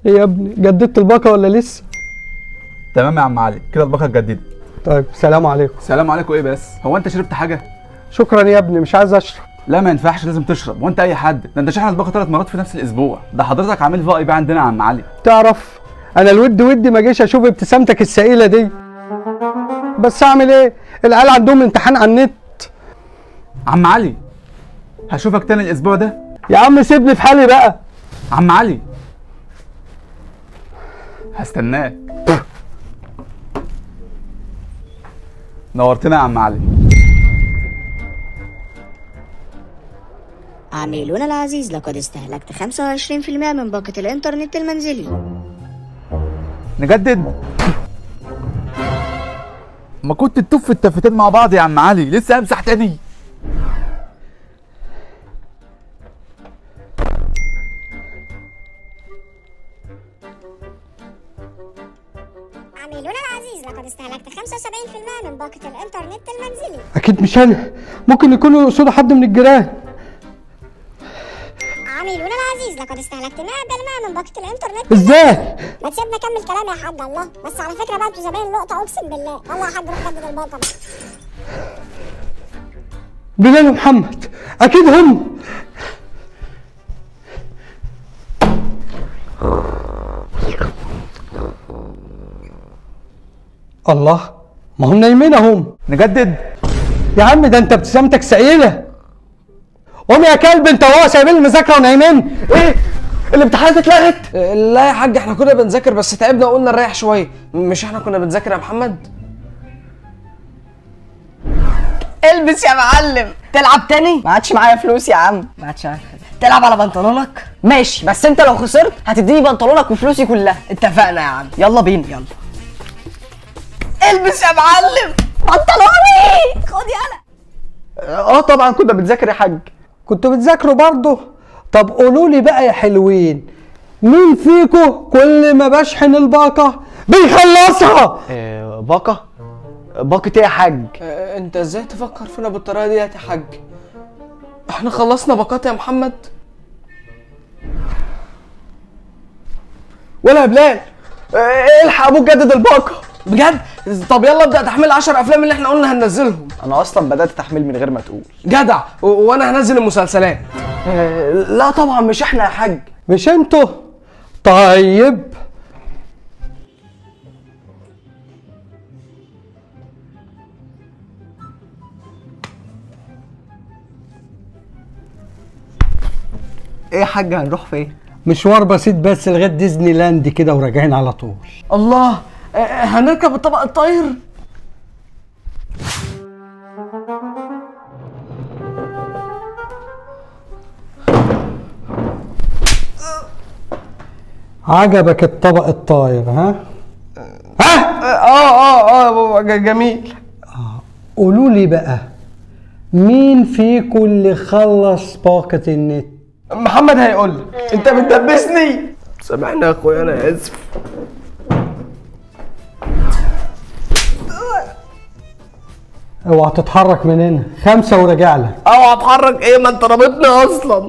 ايه يا ابني جددت الباقه ولا لسه تمام يا عم علي كده الباقه اتجددت طيب سلام عليكم سلام عليكم ايه بس هو انت شربت حاجه شكرا يا ابني مش عايز اشرب لا ما ينفعش لازم تشرب وانت اي حد ده انت شحن الباقه ثلاث مرات في نفس الاسبوع ده حضرتك عامل في اي بي عندنا يا عم علي تعرف انا الود ودي ما جيش اشوف ابتسامتك السئيله دي بس اعمل ايه العيال عندهم امتحان على النت عم علي هشوفك تاني الاسبوع ده يا عم سيبني في حالي بقى عم علي هستناك نورتنا يا عم علي عميلنا العزيز لقد استهلكت 25% من باقة الإنترنت المنزلي نجدد ما كنت تطف التفتين مع بعض يا عم علي لسه امسح تاني عميلنا العزيز لقد استهلكت 75% من باقة الإنترنت المنزلي اكيد مش انا ممكن يكونوا يقصدوا حد من الجيران عميلنا العزيز لقد استهلكت 100% من باقة الإنترنت ازاي ما تسيبنا كمل كلام يا حاج الله بس على فكرة بقى انتوا زباين لقطة أقسم بالله والله يا حاج روح جدد الباقة بلال ومحمد اكيد هم الله ما هم نايمين اهم نجدد يا عم ده انت ابتسامتك سئيله قوم يا كلب انت وهو سايبين المذاكره ونايمين ايه الامتحانات اتلغت لا يا حاج احنا كنا بنذاكر بس تعبنا وقلنا نريح شويه مش احنا كنا بنذاكر يا محمد البس يا معلم تلعب تاني ما عادش معايا فلوس يا عم ما عادش معايا تلعب على بنطلونك ماشي بس انت لو خسرت هتديني بنطلونك وفلوسي كلها اتفقنا يا عم يلا بينا يلا البس يا معلم بنطلوني خد يلا اه طبعا كنا بنذاكر يا حاج كنتوا بتذاكروا برضه طب قولوا لي بقى يا حلوين مين فيكم كل ما بشحن الباقه بيخلصها آه باقه باقه ايه يا حاج انت ازاي تفكر فينا بالطريقه دي يا حاج احنا خلصنا باقات يا محمد ولا يا بلال آه، الحق ابوك جدد الباقه بجد طب يلا ابدا تحميل 10 افلام اللي احنا قلنا هننزلهم انا اصلا بدات تحميل من غير ما تقول جدع و- وانا هنزل المسلسلات لا طبعا مش احنا يا حاج مش انتوا طيب ايه يا حاج هنروح فين مشوار بسيط بس لغايه ديزني لاند كده وراجعين على طول الله آه، هنركب الطبق الطاير عجبك الطبق الطاير ها ها اه اه اه ج- جميل قولوا لي بقى مين فيكم اللي خلص باقة النت محمد هيقول لك انت بتدبسني سامحني يا اخويا انا اسف اوعى تتحرك من هنا خمسة وراجع لك اوعى اتحرك ايه ما انت رابطني اصلا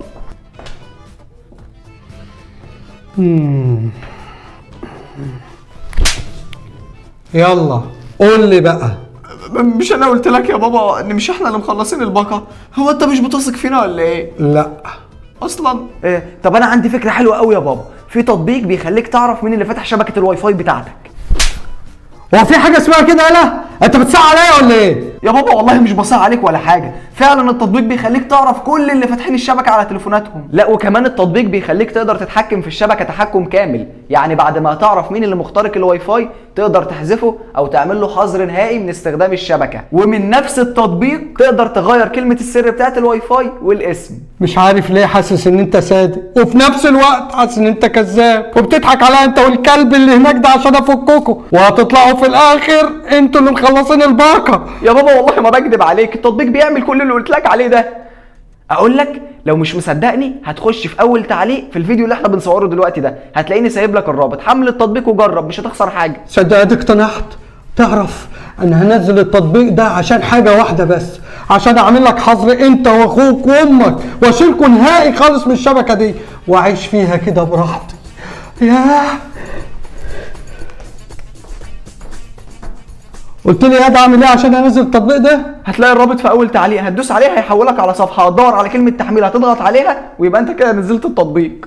يلا قول لي بقى مش انا قلت لك يا بابا ان مش احنا اللي مخلصين الباقه هو انت مش بتثق فينا ولا ايه لا اصلا إيه طب انا عندي فكره حلوه قوي يا بابا في تطبيق بيخليك تعرف مين اللي فاتح شبكه الواي فاي بتاعتك هو في حاجة اسمها كده يالا انت بتسعى عليا ولا ايه يا بابا والله مش بصيع عليك ولا حاجه فعلا التطبيق بيخليك تعرف كل اللي فاتحين الشبكه على تليفوناتهم لا وكمان التطبيق بيخليك تقدر تتحكم في الشبكه تحكم كامل يعني بعد ما تعرف مين اللي مخترق الواي فاي تقدر تحذفه او تعمل له حظر نهائي من استخدام الشبكه ومن نفس التطبيق تقدر تغير كلمه السر بتاعه الواي فاي والاسم مش عارف ليه حاسس ان انت صادق وفي نفس الوقت حاسس ان انت كذاب وبتضحك عليا انت والكلب اللي هناك ده عشان افككوا وهتطلعوا في الاخر انتوا اللي مخلصين الباقة يا بابا والله ما بكذب عليك التطبيق بيعمل كل اللي قلت لك عليه ده اقول لك لو مش مصدقني هتخش في اول تعليق في الفيديو اللي احنا بنصوره دلوقتي ده هتلاقيني سايب لك الرابط حمل التطبيق وجرب مش هتخسر حاجه صدقني اقتنعت تعرف انا هنزل التطبيق ده عشان حاجة واحدة بس عشان اعمل لك حظر انت واخوك وامك واشيلكوا نهائي خالص من الشبكة دي واعيش فيها كده براحتي ياه قلت لي يا ده اعمل ايه عشان انزل التطبيق ده هتلاقي الرابط في اول تعليق هتدوس عليه هيحولك على صفحه هتدور على كلمه تحميل هتضغط عليها ويبقى انت كده نزلت التطبيق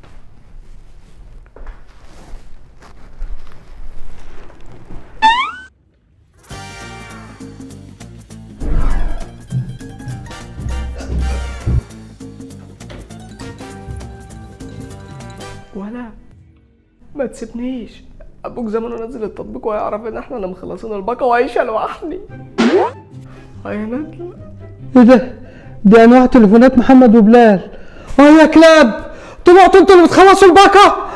ولا ما تسيبنيش ابوك زمان نزل التطبيق ويعرف ان احنا اللي مخلصين الباقه وعايشه لوحدي هيا نادلة ايه ده دي انواع تليفونات محمد وبلال اه يا كلاب طلعتوا انتوا اللي بتخلصوا الباقه